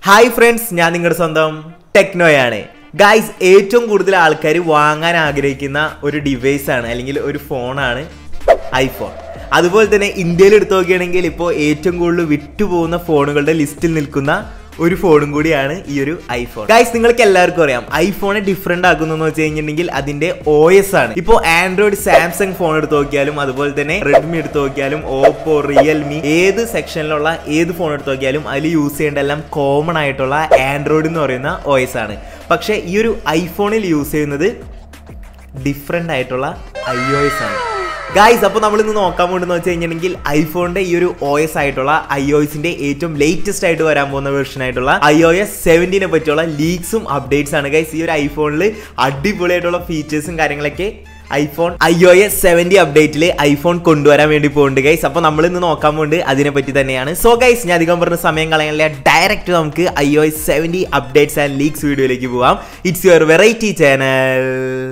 hi friends ഞാൻ നിങ്ങളുടെ സ്വന്തം ടെക്നോയാണ് ഗായ്സ് ഏറ്റവും കൂടുതൽ ആൾക്കാർ വാങ്ങാൻ ആഗ്രഹിക്കുന്ന ഒരു ഡിവൈസ് ആണ് അല്ലെങ്കിൽ ഒരു ഫോണാണ് ഐഫോൺ അതുപോലെ തന്നെ ഇന്ത്യയിൽ എടുത്തു നോക്കുകയാണെങ്കിൽ ഇപ്പോൾ ഏറ്റവും കൂടുതൽ വിറ്റുപോകുന്ന ഫോണുകളുടെ ലിസ്റ്റിൽ നിൽക്കുന്ന ഒരു ഫോണും കൂടിയാണ് ഈ ഒരു ഐഫോൺ ഗൈസ് നിങ്ങൾക്ക് എല്ലാവർക്കും അറിയാം ഐഫോണെ ഡിഫറെന്റ് ആക്കുന്നു എന്ന് വെച്ച് കഴിഞ്ഞിട്ടുണ്ടെങ്കിൽ അതിന്റെ ഒ എസ് ആണ് ഇപ്പോൾ ആൻഡ്രോയിഡ് സാംസങ് ഫോൺ എടുത്ത് നോക്കിയാലും അതുപോലെ തന്നെ റെഡ്മി എടുത്ത് നോക്കിയാലും ഓപ്പോ റിയൽമി ഏത് സെക്ഷനിലുള്ള ഏത് ഫോൺ എടുത്ത് നോക്കിയാലും അതിൽ യൂസ് ചെയ്യേണ്ട എല്ലാം കോമൺ ആയിട്ടുള്ള ആൻഡ്രോയിഡ് എന്ന് പറയുന്ന ഒ എസ് ആണ് പക്ഷേ ഈ ഒരു ഐഫോണിൽ യൂസ് ചെയ്യുന്നത് ഡിഫറെൻ്റ് ആയിട്ടുള്ള ഐ ഒ എസ് ആണ് ഗായ്സ് അപ്പോൾ നമ്മൾ ഇന്ന് നോക്കാൻ പോകുന്നത് വെച്ച് കഴിഞ്ഞിട്ടുണ്ടെങ്കിൽ ഐഫോണിന്റെ ഈ ഒരു ഒ എസ് ആയിട്ടുള്ള ഐ ഒ എസിന്റെ ഏറ്റവും ലേറ്റസ്റ്റ് ആയിട്ട് വരാൻ പോകുന്ന വെർഷൻ ആയിട്ടുള്ള ഐ ഒ എസ് സെവൻറ്റീനെ പറ്റിയുള്ള ലീക്സും അപ്ഡേറ്റ്സ് ആണ് ഗൈസ് ഈ ഒരു ഐഫോണിൽ അടിപൊളിയായിട്ടുള്ള ഫീച്ചേഴ്സും കാര്യങ്ങളൊക്കെ iPhone I O S seventy അപ്ഡേറ്റിൽ ഐഫോൺ കൊണ്ടുവരാൻ വേണ്ടി പോകുന്നുണ്ട് ഗൈസ് അപ്പോൾ നമ്മൾ ഇന്ന് നോക്കാൻ പോകുന്നത് അതിനെ പറ്റി തന്നെയാണ് സോ ഗൈസ് ഞാൻ അധികം പറഞ്ഞ സമയം കളയാനില്ല ഡയറക്റ്റ് നമുക്ക് I O S seventy updates and leaks വീഡിയോയിലേക്ക് പോവാം it's your variety channel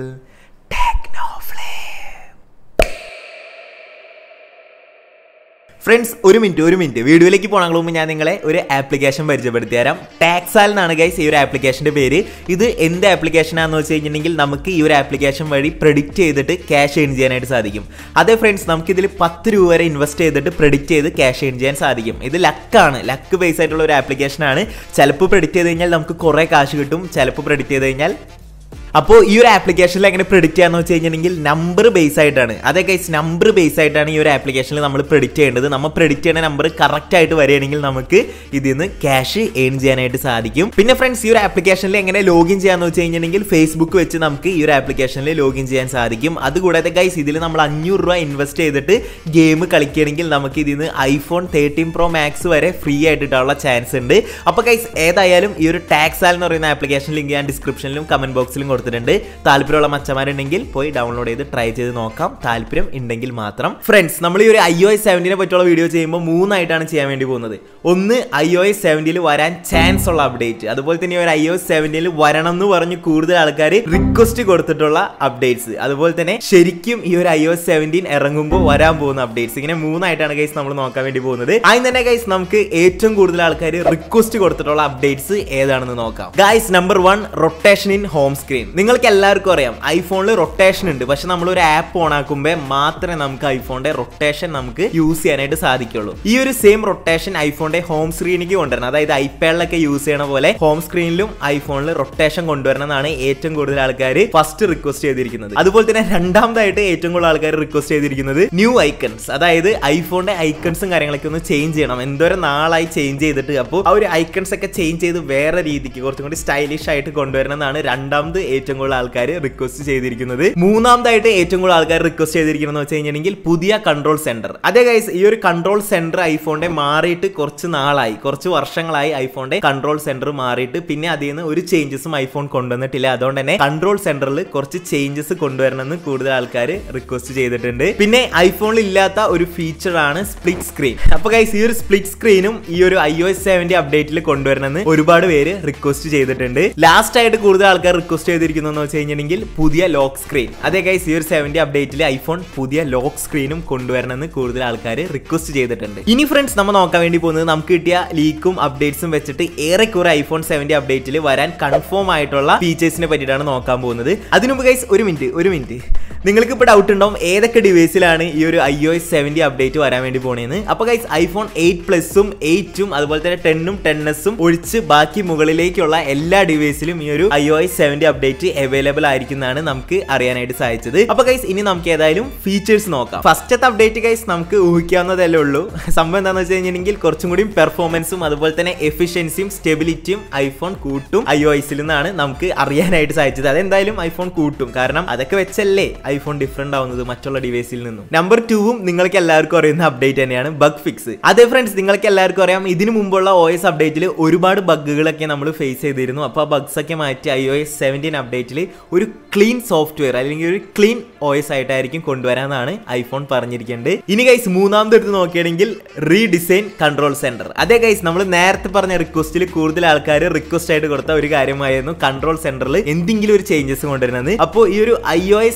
friends ഒരു മിനിറ്റ് ഒരു മിനിറ്റ് വീഡിയോയിലേക്ക് പോകണ മുമ്പ് ഞാൻ നിങ്ങളെ ഒരു ആപ്ലിക്കേഷൻ പരിചയപ്പെടുത്തി തരാം ടാക്സാൽ എന്നാണ് ഗൈസ് ഈ ഒരു ആപ്ലിക്കേഷന്റെ പേര് ഇത് എന്ത് ആപ്ലിക്കേഷൻ ആണെന്ന് വെച്ച് കഴിഞ്ഞിട്ടുണ്ടെങ്കിൽ നമുക്ക് ഈ ഒരു ആപ്ലിക്കേഷൻ വഴി പ്രെഡിക്റ്റ് ചെയ്തിട്ട് ക്യാഷ് ഏൺ ചെയ്യാനായിട്ട് സാധിക്കും അതേ ഫ്രണ്ട്സ് നമുക്ക് ഇതിൽ പത്ത് രൂപ വരെ ഇൻവെസ്റ്റ് ചെയ്തിട്ട് പ്രെഡിക്റ്റ് ചെയ്ത് ക്യാഷ് ഏൺ ചെയ്യാൻ സാധിക്കും ഇത് ലക്കാണ് ലക്ക് ബേസ് ആയിട്ടുള്ള ഒരു ആപ്ലിക്കേഷൻ ആണ് ചിലപ്പോൾ പ്രെഡിക്റ്റ് ചെയ്ത് കഴിഞ്ഞാൽ നമുക്ക് കുറേ കാശ് കിട്ടും ചിലപ്പോൾ പ്രെഡിക്റ്റ് ചെയ്ത് കഴിഞ്ഞാൽ അപ്പോൾ ഈ ഒരു ആപ്ലിക്കേഷനിൽ എങ്ങനെ പ്രിഡിക്റ്റ് ചെയ്യാന്ന് വെച്ച് കഴിഞ്ഞിട്ടുണ്ടെങ്കിൽ നമ്പർ ബേസ് ആയിട്ടാണ് അതേ കൈസ് നമ്പർ ബേസ് ആയിട്ടാണ് ഈ ഒരു ആപ്ലിക്കേഷനിൽ നമ്മൾ പ്രിഡിക്റ്റ് ചെയ്യേണ്ടത് നമ്മൾ പ്രിഡിക്റ്റ് ചെയ്യുന്ന നമ്പർ കറക്റ്റ് ആയിട്ട് വരികയാണെങ്കിൽ നമുക്ക് ഇതിൽ നിന്ന് ക്യാഷ് ഏൺ ചെയ്യാനായിട്ട് സാധിക്കും പിന്നെ ഫ്രണ്ട്സ് ഈ ഒരു ആപ്ലിക്കേഷനിൽ എങ്ങനെ ലോഗിൻ ചെയ്യാന്ന് വെച്ച് കഴിഞ്ഞിട്ടുണ്ടെങ്കിൽ ഫേസ്ബുക്ക് വെച്ച് നമുക്ക് ഈ ഒരു ആപ്ലിക്കേഷനിൽ ലോഗിൻ ചെയ്യാൻ സാധിക്കും അതുകൂടാതെ ഗൈസ് ഇതിൽ നമ്മൾ അഞ്ഞൂറ് രൂപ ഇൻവെസ്റ്റ് ചെയ്തിട്ട് ഗെയിം കളിക്കുകയാണെങ്കിൽ നമുക്ക് ഇതിൽ നിന്ന് ഐഫോൺ തേർട്ടീൻ പ്രോ മാക്സ് വരെ ഫ്രീ ആയിട്ട് കിട്ടാനുള്ള ചാൻസ് ഉണ്ട് അപ്പോൾ ഗൈസ് ഏതായാലും ഈ ഒരു ടാക്സാൽ എന്ന് പറയുന്ന ആപ്ലിക്കേഷൻ ലിങ്ക് ഞാൻ ഡിസ്ക്രിപ്ഷനിലും കമന്റ് ബോക്സിലും കൊടുത്തിട്ടുണ്ട് താല്പര്യമുള്ള മച്ചമാരുണ്ടെങ്കിൽ പോയി ഡൗൺലോഡ് ചെയ്ത് ട്രൈ ചെയ്ത് നോക്കാം താല്പര്യം ഉണ്ടെങ്കിൽ മാത്രം ഫ്രണ്ട്സ് നമ്മൾ ഈ ഒരു ഐ ഒ എസ് സെവൻറ്റിനെ പറ്റിയുള്ള വീഡിയോ ചെയ്യുമ്പോൾ മൂന്നായിട്ടാണ് ചെയ്യാൻ വേണ്ടി പോകുന്നത് ഒന്ന് ഐ ഒ എസ് സെവൻറ്റിയിൽ വരാൻ ചാൻസ് ഉള്ള അപ്ഡേറ്റ് അതുപോലെ തന്നെ ഈ ഒരു ഐ ഒ എസ് സെവൻറ്റിയിൽ വരണം എന്ന് പറഞ്ഞ് കൂടുതൽ ആൾക്കാർ റിക്വസ്റ്റ് കൊടുത്തിട്ടുള്ള അപ്ഡേറ്റ്സ് അതുപോലെ തന്നെ ശരിക്കും ഈ ഒരു ഐ ഒ എസ് സെവൻറ്റീൻ ഇറങ്ങുമ്പോൾ വരാൻ പോകുന്ന അപ്ഡേറ്റ്സ് ഇങ്ങനെ മൂന്നായിട്ടാണ് ഗൈസ് നമ്മൾ നോക്കാൻ വേണ്ടി പോകുന്നത് അതിന് തന്നെ ഗൈസ് നമുക്ക് ഏറ്റവും കൂടുതൽ ആൾക്കാർ റിക്വസ്റ്റ് കൊടുത്തിട്ടുള്ള അപ്ഡേറ്റ്സ് ഏതാണെന്ന് നോക്കാം guys number one rotation in home screen നിങ്ങൾക്ക് എല്ലാവർക്കും അറിയാം ഐഫോണിൽ റൊട്ടേഷൻ ഉണ്ട് പക്ഷെ നമ്മൾ ഒരു ആപ്പ് ഓൺ ആക്കുമ്പോൾ മാത്രമേ നമുക്ക് ഐഫോണിന്റെ റൊട്ടേഷൻ നമുക്ക് യൂസ് ചെയ്യാനായിട്ട് സാധിക്കുള്ളൂ ഈ ഒരു സെയിം റൊട്ടേഷൻ ഐഫോണിന്റെ ഹോം സ്ക്രീനിലേക്ക് കൊണ്ടുവരണം അതായത് ഐപാഡിലൊക്കെ യൂസ് ചെയ്യണ പോലെ ഹോം സ്ക്രീനിലും ഐഫോണിൽ റൊട്ടേഷൻ കൊണ്ടുവരണം എന്നാണ് ഏറ്റവും കൂടുതൽ ആൾക്കാർ ഫസ്റ്റ് റിക്വസ്റ്റ് ചെയ്തിരിക്കുന്നത് അതുപോലെ തന്നെ രണ്ടാമതായിട്ട് ഏറ്റവും കൂടുതൽ ആൾക്കാർ റിക്വസ്റ്റ് ചെയ്തിരിക്കുന്നത് ന്യൂ ഐക്കൺസ് അതായത് ഐഫോണിന്റെ ഐക്കൺസും കാര്യങ്ങളൊക്കെ ഒന്ന് ചേഞ്ച് ചെയ്യണം എന്തോരം നാളായി ചേഞ്ച് ചെയ്തിട്ട് അപ്പോൾ ആ ഒരു ഐക്കൺസ് ഒക്കെ ചേഞ്ച് ചെയ്ത് വേറെ രീതിക്ക് കുറച്ചും കൂടി സ്റ്റൈലിഷ് ആയിട്ട് കൊണ്ടുവരണം എന്നാണ് രണ്ടാമത് ഏറ്റവും കൂടുതൽ ആൾക്കാർ റിക്വസ്റ്റ് ചെയ്തിരിക്കുന്നത് മൂന്നാമതായിട്ട് ഏറ്റവും കൂടുതൽ ആൾക്കാർ റിക്വസ്റ്റ് ചെയ്തിരിക്കുന്നത് വെച്ച് കഴിഞ്ഞിട്ടുണ്ടെങ്കിൽ പുതിയ കൺട്രോൾ സെന്റർ അതേ ഗൈസ് ഈ ഒരു കൺട്രോൾ സെന്റർ ഐഫോണിന്റെ മാറിയിട്ട് കുറച്ച് നാളായി കുറച്ച് വർഷങ്ങളായി ഐഫോണിന്റെ കൺട്രോൾ സെന്റർ മാറിയിട്ട് പിന്നെ അതിൽ നിന്ന് ഒരു ചേഞ്ചസും ഐഫോൺ കൊണ്ടുവന്നിട്ടില്ല അതുകൊണ്ട് തന്നെ കൺട്രോൾ സെന്ററിൽ കുറച്ച് ചേഞ്ചസ് കൊണ്ടുവരണമെന്ന് കൂടുതൽ ആൾക്കാർ റിക്വസ്റ്റ് ചെയ്തിട്ടുണ്ട് പിന്നെ ഐഫോണിൽ ഇല്ലാത്ത ഒരു ഫീച്ചർ ആണ് സ്പ്ലിറ്റ് സ്ക്രീൻ അപ്പൊ ഗൈസ് ഈ ഒരു സ്പ്ലിറ്റ് സ്ക്രീനും ഈ ഒരു ഐ ഒ എസ് സെവന്റി അപ്ഡേറ്റിൽ കൊണ്ടുവരണമെന്ന് ഒരുപാട് പേര് റിക്വസ്റ്റ് ചെയ്തിട്ടുണ്ട് ലാസ്റ്റ് ആയിട്ട് കൂടുതൽ ആൾക്കാർ റിക്വസ്റ്റ് ചെയ്തിരിക്കുന്നതെന്ന് വെച്ച് കഴിഞ്ഞിട്ടുണ്ടെങ്കിൽ പുതിയ ലോക്ക് സ്ക്രീൻ അതേ ഗൈസ് ഈ ഒരു സെവന്റി അപ്ഡേറ്റിൽ ഐഫോൺ പുതിയ ലോക്ക് സ്ക്രീനും കൊണ്ടുവരണമെന്ന് കൂടുതൽ ആൾക്കാർ റിക്വസ്റ്റ് ചെയ്തിട്ടുണ്ട് ഇനി ഫ്രണ്ട്സ് നമ്മൾ നോക്കാൻ വേണ്ടി പോകുന്നത് നമുക്ക് കിട്ടിയ ലീക്കും അപ്ഡേറ്റ്സും വെച്ചിട്ട് ഏറെക്കുറെ ഐഫോൺ സെവന്റി അപ്ഡേറ്റിൽ വരാൻ കൺഫേം ആയിട്ടുള്ള ഫീച്ചേഴ്സിനെ പറ്റിയിട്ടാണ് നോക്കാൻ പോകുന്നത് അതിനുമുമ്പ് ഗൈസ് ഒരു മിനിറ്റ് ഒരു മിനിറ്റ് നിങ്ങൾക്ക് ഇപ്പോൾ ഡൗട്ട് ഉണ്ടാവും ഏതൊക്കെ ഡിവൈസിലാണ് ഈ ഒരു I O S seventy update വരാൻ വേണ്ടി പോണേന്ന് അപ്പോൾ ഗൈസ് ഐഫോൺ എയ്റ്റ് പ്ലസും എയ്റ്റും അതുപോലെ തന്നെ ടെന്നും ടെൻ എസും ഒഴിച്ച് ബാക്കി മുകളിലേക്കുള്ള എല്ലാ ഡിവൈസിലും ഈ ഒരു I O S seventy update available ആയിരിക്കുന്നതാണ് നമുക്ക് അറിയാനായിട്ട് സാധിച്ചത് അപ്പോൾ ഗൈസ് ഇനി നമുക്ക് ഏതായാലും ഫീച്ചേഴ്സ് നോക്കാം ഫസ്റ്റത്തെ അപ്ഡേറ്റ് ഗൈസ് നമുക്ക് ഊഹിക്കാവുന്നതല്ലേ ഉള്ളൂ സംഭവം എന്താണെന്ന് വെച്ച് കഴിഞ്ഞിട്ടുണ്ടെങ്കിൽ കുറച്ചും കൂടി പെർഫോമൻസും അതുപോലെ തന്നെ എഫിഷ്യൻസിയും സ്റ്റെബിലിറ്റിയും ഐഫോൺ കൂട്ടും ഐ ഒ എസിൽ നിന്നാണ് നമുക്ക് അറിയാനായിട്ട് സാധിച്ചത് അതെന്തായാലും ഐഫോൺ കൂട്ടും കാരണം അതൊക്കെ വെച്ചല്ലേ ഐഫോൺ ഡിഫറെന്റ് ആവുന്നത് മറ്റുള്ള ഡിവൈസിൽ നിന്നും നമ്പർ ടൂവും നിങ്ങൾക്ക് എല്ലാവർക്കും അറിയുന്ന അപ്ഡേറ്റ് തന്നെയാണ് ബഗ് ഫിക്സ് അതേ ഫ്രണ്ട്സ് നിങ്ങൾക്ക് എല്ലാവർക്കും അറിയാം ഇതിനു മുമ്പുള്ള ഒ എസ് അപ്ഡേറ്റിൽ ഒരുപാട് ബഗ്ഗുകളൊക്കെ നമ്മൾ ഫേസ് ചെയ്തിരുന്നു അപ്പോൾ ആ ബഗ്സ് ഒക്കെ മാറ്റി ഐ ഒ എസ് സെവൻറ്റീൻ അപ്ഡേറ്റിൽ ഒരു ക്ലീൻ സോഫ്റ്റ്വെയർ അല്ലെങ്കിൽ ഒരു ക്ലീൻ ഒ എസ് ആയിട്ടായിരിക്കും കൊണ്ടുവരാനാണ് ഐഫോൺ പറഞ്ഞിരിക്കേണ്ടത് ഇനി ഗൈസ് മൂന്നാമത് എടുത്ത് നോക്കുകയാണെങ്കിൽ റീഡിസൈൻ കൺട്രോൾ സെന്റർ അതേ ഗൈസ് നമ്മൾ നേരത്തെ പറഞ്ഞ റിക്വസ്റ്റിൽ കൂടുതൽ ആൾക്കാർ റിക്വസ്റ്റ് ആയിട്ട് കൊടുത്ത ഒരു കാര്യമായിരുന്നു കൺട്രോൾ സെന്ററിൽ എന്തെങ്കിലും ഒരു ചേഞ്ചസ് കൊണ്ടുവരുന്നത് അപ്പോൾ ഈ ഒരു ഐ ഒ എസ് സെവൻറ്റി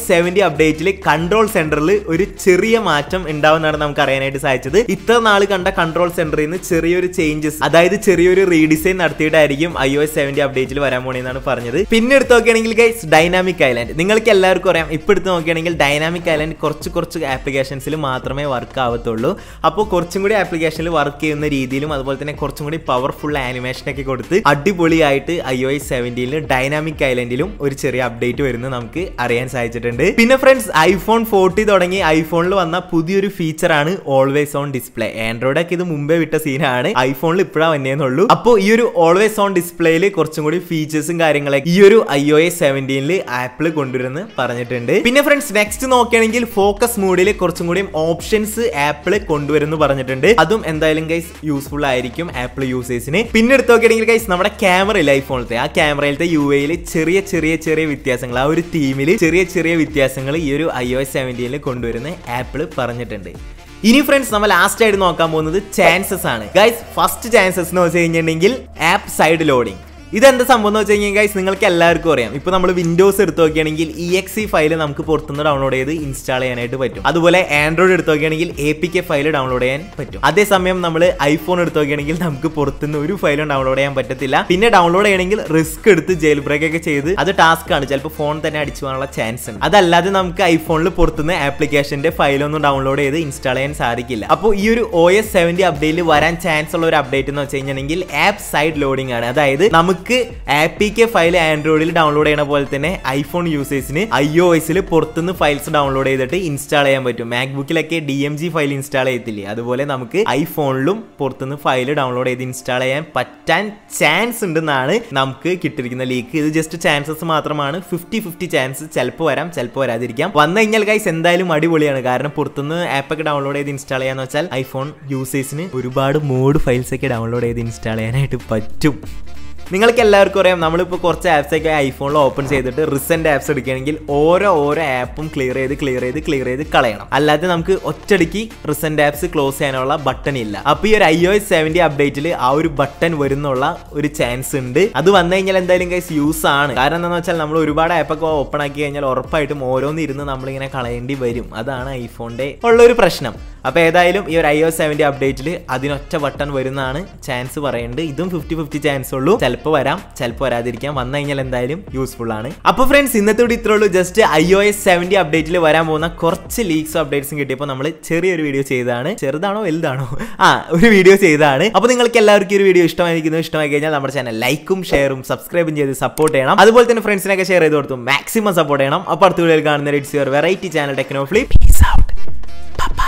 അപ്ഡേറ്റിൽ കൺട്രോൾ സെന്ററിൽ ഒരു ചെറിയ മാറ്റം ഉണ്ടാവുന്നതാണ് നമുക്ക് അറിയാനായിട്ട് സാധിച്ചത് ഇത്ര നാൾ കണ്ട കൺട്രോൾ സെന്ററിൽ നിന്ന് ചെറിയൊരു ചേഞ്ചസ് അതായത് ചെറിയൊരു റീഡിസൈൻ നടത്തിയിട്ടായിരിക്കും ഐ ഒ എസ് സെവന്റി അപ്ഡേറ്റിൽ വരാൻ പോണെന്നാണ് പറഞ്ഞത് പിന്നെ എടുത്ത് നോക്കുകയാണെങ്കിൽ ഗൈസ് ഡൈനാമിക് ഐലാൻഡ് നിങ്ങൾക്ക് എല്ലാവർക്കും അറിയാം ഇപ്പൊ എടുത്ത് നോക്കുകയാണെങ്കിൽ ഡൈനാമിക് ഐലാൻഡ് കുറച്ച് കുറച്ച് ആപ്ലിക്കേഷൻസിൽ മാത്രമേ വർക്ക് ആവത്തുള്ളൂ അപ്പോൾ കുറച്ചും കൂടി ആപ്ലിക്കേഷനിൽ വർക്ക് ചെയ്യുന്ന രീതിയിലും അതുപോലെ തന്നെ കുറച്ചും കൂടി പവർഫുൾ ആനിമേഷൻ ഒക്കെ കൊടുത്ത് അടിപൊളിയായിട്ട് ഐ ഒ എസ് സെവന്റിയിലും ഡൈനാമിക് ഐലൻഡിലും ഒരു ചെറിയ അപ്ഡേറ്റ് വരുന്നത് നമുക്ക് അറിയാൻ സാധിച്ചിട്ടുണ്ട് പിന്നെ ഫ്രണ്ട്സ് ഐഫോൺ ഫോർട്ടി തുടങ്ങി ഐഫോണിൽ വന്ന പുതിയൊരു ഫീച്ചറാണ് ഓൾവേസ് ഓൺ ഡിസ്പ്ലേ ആൻഡ്രോയിഡ് ഒക്കെ ഇത് മുമ്പേ വിട്ട സീനാണ് ഐഫോണിൽ ഇപ്പോഴാണ് വന്നേന്നുള്ളൂ അപ്പോൾ ഈ ഒരു ഓൾവേസ് ഓൺ ഡിസ്പ്ലേയിൽ കുറച്ചും കൂടി ഫീച്ചേഴ്സും കാര്യങ്ങളൊക്കെ ഈ ഒരു ഐ ഒ എസ് സെവൻറ്റീനിൽ ആപ്പിൾ കൊണ്ടുവരുമെന്ന് പറഞ്ഞിട്ടുണ്ട് പിന്നെ ഫ്രണ്ട്സ് നെക്സ്റ്റ് നോക്കുകയാണെങ്കിൽ ഫോക്കസ് മൂഡിൽ കുറച്ചും കൂടി ഓപ്ഷൻസ് ആപ്പിൾ കൊണ്ടുവരുമെന്ന് പറഞ്ഞിട്ടുണ്ട് അതും എന്തായാലും ഗൈസ് യൂസ്ഫുൾ ആയിരിക്കും ആപ്പിൾ യൂസേഴ്സിന് പിന്നെ എടുത്ത് നോക്കുകയാണെങ്കിൽ ഗൈസ് നമ്മുടെ ക്യാമറയിൽ ഐഫോണിലത്തെ ആ ക്യാമറയിലത്തെ യു എയിൽ ചെറിയ ചെറിയ ചെറിയ വ്യത്യാസങ്ങൾ ആ ഒരു തീമിൽ ചെറിയ ചെറിയ വ്യത്യാസങ്ങൾ ഈ ഒരു ഐ ഒ എസ് സെവൻറ്റീനിൽ കൊണ്ടുവരുന്ന ആപ്പിൾ പറഞ്ഞിട്ടുണ്ട് ഇനി ഫ്രണ്ട്സ് നമ്മൾ ലാസ്റ്റ് ആയിട്ട് നോക്കാൻ പോകുന്നത് ചാൻസസ് ആണ് ഗൈസ് ഫസ്റ്റ് ചാൻസസ് എന്ന് വെച്ച് കഴിഞ്ഞിട്ടുണ്ടെങ്കിൽ ആപ്പ് സൈഡ് ലോഡിംഗ് ഇതെന്താ സംഭവം എന്ന് വെച്ച് കഴിഞ്ഞാൽ ഗൈസ് നിങ്ങൾക്ക് എല്ലാവർക്കും അറിയാം ഇപ്പോൾ നമ്മൾ വിൻഡോസ് എടുത്ത് നോക്കുകയാണെങ്കിൽ ഇ എക്സ് ഇ ഫയൽ നമുക്ക് പുറത്തുനിന്ന് ഡൗൺലോഡ് ചെയ്ത് ഇൻസ്റ്റാൾ ചെയ്യാനായിട്ട് പറ്റും അതുപോലെ ആൻഡ്രോയിഡ് എടുത്ത് നോക്കുകയാണെങ്കിൽ A P K file download ചെയ്യാൻ പറ്റും അതേസമയം നമ്മൾ ഐഫോൺ എടുത്ത് നോക്കുകയാണെങ്കിൽ നമുക്ക് പുറത്തുനിന്ന് ഒരു ഫയലും ഡൗൺലോഡ് ചെയ്യാൻ പറ്റത്തില്ല പിന്നെ ഡൗൺലോഡ് ചെയ്യണമെങ്കിൽ റിസ്ക് എടുത്ത് ജയിൽ ബ്രേക്ക് ഒക്കെ ചെയ്ത് അത് ടാസ്ക് ആണ് ചിലപ്പോൾ ഫോൺ തന്നെ അടിച്ചു പോകാനുള്ള ചാൻസ് ഉണ്ട് അതല്ലാതെ നമുക്ക് ഐഫോണിൽ പുറത്തുനിന്ന് ആപ്ലിക്കേഷന്റെ ഫയലൊന്നും ഡൗൺലോഡ് ചെയ്ത് ഇൻസ്റ്റാൾ ചെയ്യാൻ സാധിക്കില്ല അപ്പോൾ ഈ ഒരു ഒ എസ് സെവന്റി അപ്ഡേറ്റിൽ വരാൻ ചാൻസ് ഉള്ള ഒരു അപ്ഡേറ്റ് എന്ന് വെച്ച് കഴിഞ്ഞിട്ടുണ്ടെങ്കിൽ ആപ്പ് സൈഡ് ലോഡിംഗ് ആണ് അതായത് നമുക്ക് ആപ്പ് പി കെ ഫയൽ ആൻഡ്രോയിഡിൽ ഡൗൺലോഡ് ചെയ്യണ പോലെ തന്നെ ഐഫോൺ യൂസേഴ്സിന് ഐ ഒ എസിൽ പുറത്തുനിന്ന് ഫയൽസ് ഡൗൺലോഡ് ചെയ്തിട്ട് ഇൻസ്റ്റാൾ ചെയ്യാൻ പറ്റും മാക്ബുക്കിലൊക്കെ D M G file install ചെയ്യത്തില്ലേ അതുപോലെ നമുക്ക് ഐഫോണിലും പുറത്തുനിന്ന് ഫയൽ ഡൗൺലോഡ് ചെയ്ത് ഇൻസ്റ്റാൾ ചെയ്യാൻ പറ്റാൻ ചാൻസ് ഉണ്ടെന്നാണ് നമുക്ക് കിട്ടിയിരിക്കുന്ന ലീക്ക് ഇത് ജസ്റ്റ് ചാൻസസ് മാത്രമാണ് ഫിഫ്റ്റി ഫിഫ്റ്റി ചാൻസ് ചിലപ്പോൾ വരാം ചിലപ്പോൾ വരാതിരിക്കാം വന്നു കഴിഞ്ഞാൽ ഗൈസ് എന്തായാലും അടിപൊളിയാണ് കാരണം പുറത്തുനിന്ന് ആപ്പൊക്കെ ഡൗൺലോഡ് ചെയ്ത് ഇൻസ്റ്റാൾ ചെയ്യാന്ന് വെച്ചാൽ ഐഫോൺ യൂസേഴ്സിന് ഒരുപാട് മോഡ് ഫയൽസ് ഒക്കെ ഡൗൺലോഡ് ചെയ്ത് ഇൻസ്റ്റാൾ ചെയ്യാനായിട്ട് പറ്റും നിങ്ങൾക്ക് എല്ലാവർക്കും അറിയാം നമ്മളിപ്പോൾ കുറച്ച് ആപ്സ് ഒക്കെ ഐഫോണിൽ ഓപ്പൺ ചെയ്തിട്ട് റിസെന്റ് ആപ്സ് എടുക്കുകയാണെങ്കിൽ ഓരോ ഓരോ ആപ്പും ക്ലിയർ ചെയ്ത് ക്ലിയർ ചെയ്ത് ക്ലിയർ ചെയ്ത് കളയണം അല്ലാതെ നമുക്ക് ഒറ്റയടിക്ക് റിസെന്റ് ആപ്സ് ക്ലോസ് ചെയ്യാനുള്ള ബട്ടൺ ഇല്ല അപ്പോൾ ഈ ഒരു ഐ ഒ എസ് സെവൻറ്റി അപ്ഡേറ്റിൽ ആ ഒരു ബട്ടൺ വരുന്നുള്ള ഒരു ചാൻസ് ഉണ്ട് അത് വന്നു കഴിഞ്ഞാൽ എന്തായാലും കൈസ് യൂസ് ആണ് കാരണം എന്താണെന്ന് വെച്ചാൽ നമ്മൾ ഒരുപാട് ആപ്പൊക്കെ ഓപ്പൺ ആക്കി കഴിഞ്ഞാൽ ഉറപ്പായിട്ടും ഓരോന്ന് ഇരുന്ന് നമ്മളിങ്ങനെ കളയേണ്ടി വരും അതാണ് ഐഫോണിന്റെ ഉള്ള ഒരു പ്രശ്നം അപ്പോൾ ഏതായാലും ഈ ഒരു ഐ ഒ സെവൻറ്റി അപ്ഡേറ്റിൽ അതിനൊറ്റ ബട്ടൺ വരുന്നതാണ് ചാൻസ് പറയുന്നുണ്ട് ഇതും ഫിഫ്റ്റി ഫിഫ്റ്റി ചാൻസ് ഉള്ളൂ ചിലപ്പോൾ വരാം ചിലപ്പോൾ വരാതിരിക്കാം വന്നു കഴിഞ്ഞാൽ എന്തായാലും യൂസ്ഫുൾ ആണ് അപ്പോൾ ഫ്രണ്ട്സ് ഇന്നത്തെ കൂടി ഇത്രേ ഉള്ളൂ just I O S seventy അപ്ഡേറ്റിൽ വരാൻ പോകുന്ന കുറച്ച് ലീക്സും അപ്ഡേറ്റ്സും കിട്ടിയപ്പോൾ നമ്മൾ ചെറിയൊരു വീഡിയോ ചെയ്തതാണ് ചെറുതാണോ വലുതാണോ ആ ഒരു വീഡിയോ ചെയ്തതാണ് അപ്പോൾ നിങ്ങൾക്ക് എല്ലാവർക്കും ഈ ഒരു വീഡിയോ ഇഷ്ടമായിരിക്കുന്നു ഇഷ്ടമായി കഴിഞ്ഞാൽ നമ്മുടെ ചാനൽ ലൈക്കും ഷെയറും സബ്സ്ക്രൈബും ചെയ്ത് സപ്പോർട്ട് ചെയ്യണം അതുപോലെ തന്നെ ഫ്രണ്ട്സിനൊക്കെ ഷെയർ ചെയ്ത് കൊടുത്തു മാക്സിമം സപ്പോർട്ട് ചെയ്യണം അപ്പോൾ അടുത്ത വീഡിയോയിൽ കാണുന്ന it's your variety channel techno flip peace out